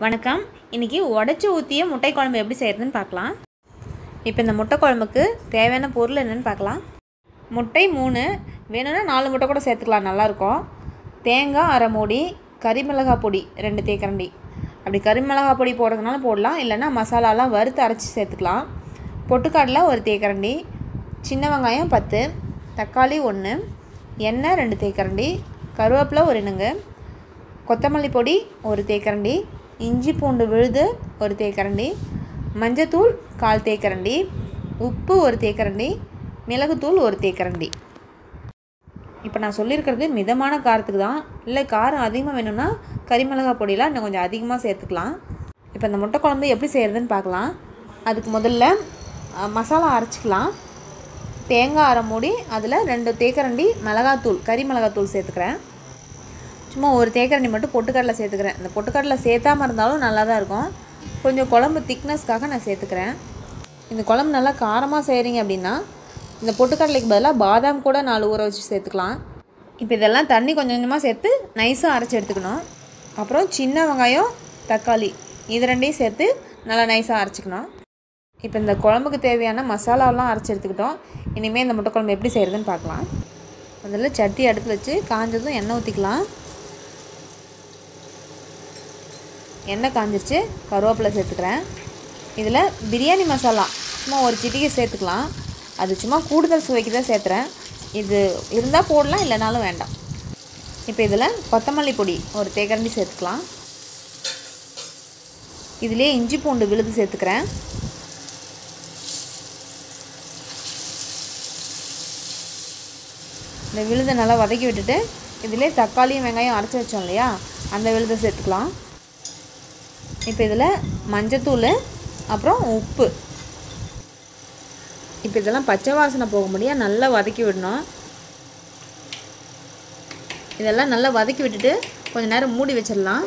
வணக்கம் இன்றைக்கி உடச்சி ஊற்றிய முட்டை குழம்பு எப்படி செய்கிறதுன்னு பார்க்கலாம் இப்போ இந்த முட்டை குழம்புக்கு தேவையான பொருள் என்னென்னு பார்க்கலாம் முட்டை மூணு வேணும்னா நாலு முட்டை கூட சேர்த்துக்கலாம் நல்லாயிருக்கும் தேங்காய் அரை மூடி கறிமிளகா பொடி ரெண்டு தேக்கரண்டி அப்படி கறிமிளகா பொடி போடுறதுனால போடலாம் இல்லைன்னா மசாலாலாம் வறுத்து அரைச்சி சேர்த்துக்கலாம் பொட்டுக்கடலை ஒரு தேக்கரண்டி சின்ன வெங்காயம் பத்து தக்காளி ஒன்று எண்ணெய் ரெண்டு தேக்கரண்டி கருவேப்பிலை ஒரு இனுங்கு கொத்தமல்லி பொடி ஒரு தேக்கரண்டி இஞ்சி பூண்டு விழுது ஒரு தேக்கரண்டி மஞ்சத்தூள் கால் தேக்கரண்டி உப்பு ஒரு தேக்கரண்டி மிளகுத்தூள் ஒரு தேக்கரண்டி இப்போ நான் சொல்லியிருக்கிறது மிதமான காரத்துக்கு தான் இல்லை காரம் அதிகமாக வேணும்னா கறிமிளகா பொடியெலாம் இன்னும் கொஞ்சம் அதிகமாக சேர்த்துக்கலாம் இப்போ இந்த முட்டை குழம்பு எப்படி செய்கிறதுன்னு பார்க்கலாம் அதுக்கு முதல்ல அஹ், மசாலா அரைச்சிக்கலாம் தேங்காய் அரை மூடி அதில் ரெண்டு தேக்கரண்டி மிளகாத்தூள் கறி மிளகாத்தூள் சேர்த்துக்கிறேன் சும்மா ஒரு தேக்கரண்டி மட்டும் பொட்டுக்கடலை சேர்த்துக்கிறேன் இந்த பொட்டுக்கடலை சேர்த்தாம இருந்தாலும் நல்லா தான் இருக்கும் கொஞ்சம் குழம்பு திக்னஸ்க்காக நான் சேர்த்துக்கிறேன் இந்த குழம்பு நல்லா காரமாக செய்கிறீங்க அப்படின்னா இந்த பொட்டுக்கடலைக்கு பதிலாக பாதாம் கூட நாலு ஊற வச்சு சேர்த்துக்கலாம் இப்போ இதெல்லாம் தண்ணி கொஞ்சம் கொஞ்சமாக சேர்த்து நைஸாக அரைச்சி எடுத்துக்கணும் அப்புறம் சின்ன வெங்காயம் தக்காளி இது ரெண்டையும் சேர்த்து நல்லா நைஸாக அரைச்சிக்கணும் இப்போ இந்த குழம்புக்கு தேவையான மசாலாவெலாம் அரைச்சி எடுத்துக்கிட்டோம் இனிமேல் இந்த முட்டை குழம்பு எப்படி செய்கிறதுன்னு பார்க்கலாம் முதல்ல சட்டி அடுத்து வச்சு காஞ்சதும் எண்ணெய் ஊற்றிக்கலாம் எண்ணெய் காஞ்சிருச்சு கருவேப்பிலை சேர்த்துக்கிறேன் இதில் பிரியாணி மசாலா சும்மா ஒரு சிட்டிகை சேர்த்துக்கலாம் அது சும்மா கூடுதல் சுவைக்கு தான் சேர்த்துறேன் இது இருந்தால் போடலாம் இல்லைனாலும் வேண்டாம் இப்போ இதில் கொத்தமல்லி பொடி ஒரு தேக்கரண்டி சேர்த்துக்கலாம் இதிலே இஞ்சி பூண்டு விழுது சேர்த்துக்கிறேன் இந்த விழுதை நல்லா வதக்கி விட்டுட்டு இதிலே தக்காளியும் வெங்காயம் அரைச்சி வச்சோம் இல்லையா அந்த விழுதை சேர்த்துக்கலாம் இப்போ இதில் மஞ்சத்தூள் அப்புறம் உப்பு இப்போ இதெல்லாம் பச்சை வாசனை போக முடியாது நல்லா வதக்கி விடணும் இதெல்லாம் நல்லா வதக்கி விட்டுட்டு கொஞ்ச நேரம் மூடி வச்சிடலாம்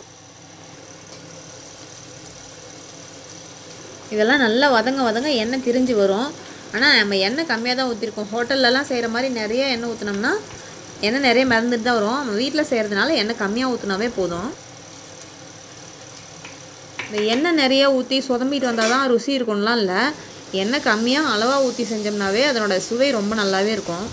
இதெல்லாம் நல்லா வதங்க வதங்க எண்ணெய் திரிஞ்சு வரும் ஆனால் நம்ம எண்ணெய் கம்மியாக தான் ஊற்றிருக்கோம் ஹோட்டல்லலாம் செய்கிற மாதிரி நிறைய எண்ணெய் ஊற்றினோம்னா எண்ணெய் நிறைய மறந்துட்டு தான் வரும் நம்ம வீட்டில் செய்கிறதுனால எண்ணெய் கம்மியாக ஊற்றினாவே போதும் இந்த எண்ணெய் நிறைய ஊற்றி சொதம்பிட்டு வந்தால் தான் ருசி இருக்கும்லாம் இல்லை எண்ணெய் கம்மியாக அளவாக ஊற்றி செஞ்சோம்னாவே அதனோட சுவை ரொம்ப நல்லாவே இருக்கும்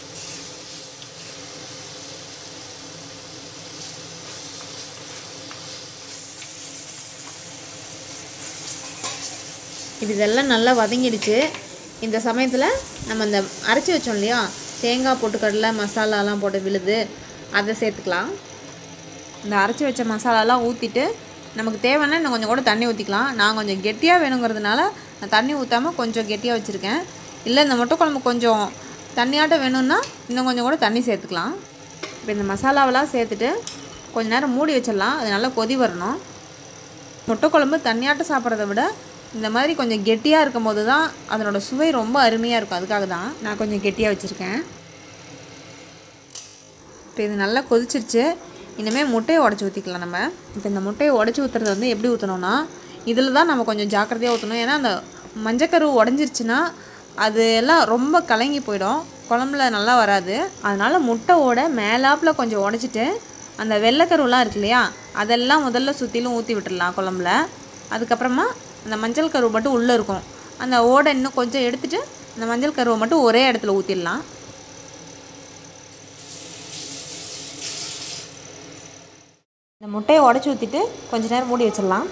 இது இதெல்லாம் நல்லா வதங்கிடுச்சு இந்த சமயத்தில் நம்ம இந்த அரைச்சி வச்சோம் இல்லையா தேங்காய் பொட்டுக்கடலை மசாலாலாம் போட்டு விழுது அதை சேர்த்துக்கலாம் இந்த அரைச்சி வச்ச மசாலாலாம் ஊற்றிட்டு நமக்கு தேவைன்னா இன்னும் கொஞ்சம் கூட தண்ணி ஊற்றிக்கலாம் நான் கொஞ்சம் கெட்டியாக வேணுங்கிறதுனால நான் தண்ணி ஊற்றாமல் கொஞ்சம் கெட்டியாக வச்சுருக்கேன் இல்லை இந்த முட்டை குழம்பு கொஞ்சம் தண்ணியாட்டம் வேணும்னா இன்னும் கொஞ்சம் கூட தண்ணி சேர்த்துக்கலாம் இப்போ இந்த மசாலாவெல்லாம் சேர்த்துட்டு கொஞ்ச நேரம் மூடி வச்சிடலாம் அது நல்லா கொதி வரணும் முட்டை குழம்பு தண்ணியாட்டம் சாப்பிட்றத விட இந்த மாதிரி கொஞ்சம் கெட்டியாக இருக்கும் போது தான் அதனோட சுவை ரொம்ப அருமையாக இருக்கும் அதுக்காக தான் நான் கொஞ்சம் கெட்டியாக வச்சுருக்கேன் இப்போ இது நல்லா கொதிச்சிருச்சு இனிமேல் முட்டையை உடச்சி ஊற்றிக்கலாம் நம்ம இப்போ இந்த முட்டையை உடச்சி ஊற்றுறது வந்து எப்படி ஊற்றணும்னா இதில் தான் நம்ம கொஞ்சம் ஜாக்கிரதையாக ஊற்றணும் ஏன்னா அந்த மஞ்சக்கரு உடஞ்சிருச்சுன்னா அது எல்லாம் ரொம்ப கலங்கி போயிடும் குழம்புல நல்லா வராது அதனால் முட்டையோட மேலாப்பில் கொஞ்சம் உடச்சிட்டு அந்த வெள்ளைக்கருவெலாம் இருக்கு இல்லையா அதெல்லாம் முதல்ல சுற்றிலும் ஊற்றி விட்டுடலாம் குழம்புல அதுக்கப்புறமா அந்த மஞ்சள் கருவு மட்டும் உள்ளே இருக்கும் அந்த ஓடை இன்னும் கொஞ்சம் எடுத்துட்டு அந்த மஞ்சள் கருவை மட்டும் ஒரே இடத்துல ஊற்றிடலாம் இந்த முட்டையை உடச்சி ஊற்றிட்டு கொஞ்ச நேரம் மூடி வச்சிடலாம்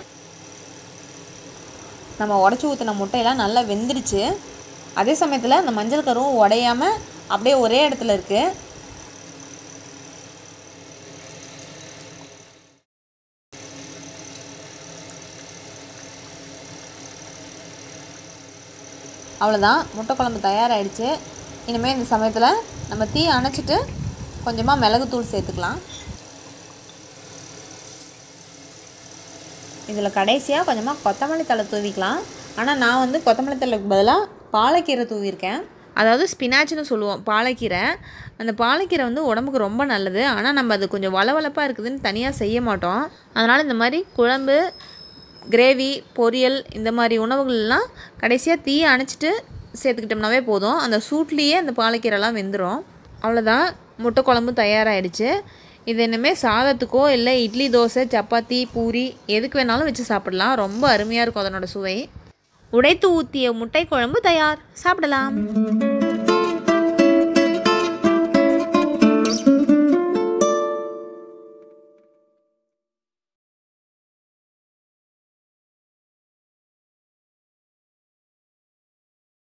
நம்ம உடச்சி ஊற்றின முட்டையெல்லாம் நல்லா வெந்துடுச்சு அதே சமயத்தில் அந்த மஞ்சள் கருவும் உடையாமல் அப்படியே ஒரே இடத்துல இருக்குது அவ்வளோதான் முட்டை குழம்பு தயாராகிடுச்சு இனிமேல் இந்த சமயத்தில் நம்ம தீ அணைச்சிட்டு கொஞ்சமாக மிளகுத்தூள் சேர்த்துக்கலாம் இதில் கடைசியாக கொஞ்சமாக கொத்தமல்லி தழை தூவிக்கலாம் ஆனால் நான் வந்து கொத்தமல்லி தழைக்கு பதிலாக பாலக்கீரை தூவியிருக்கேன் அதாவது ஸ்பினாச்னு சொல்லுவோம் பாலக்கீரை அந்த பாலக்கீரை வந்து உடம்புக்கு ரொம்ப நல்லது ஆனால் நம்ம அது கொஞ்சம் வளவளப்பாக இருக்குதுன்னு தனியாக செய்ய மாட்டோம் அதனால் இந்த மாதிரி குழம்பு கிரேவி பொரியல் இந்த மாதிரி உணவுகள்லாம் கடைசியாக தீயை அணைச்சிட்டு சேர்த்துக்கிட்டோம்னாவே போதும் அந்த சூட்லேயே அந்த பாலக்கீரைலாம் வெந்துடும் அவ்வளோதான் முட்டை குழம்பு தயாராகிடுச்சு இது இனிமேல் சாதத்துக்கோ இல்லை இட்லி தோசை சப்பாத்தி பூரி எதுக்கு வேணாலும் வச்சு சாப்பிடலாம் ரொம்ப அருமையாக இருக்கும் அதனோட சுவை உடைத்து ஊற்றிய முட்டை குழம்பு தயார் சாப்பிடலாம்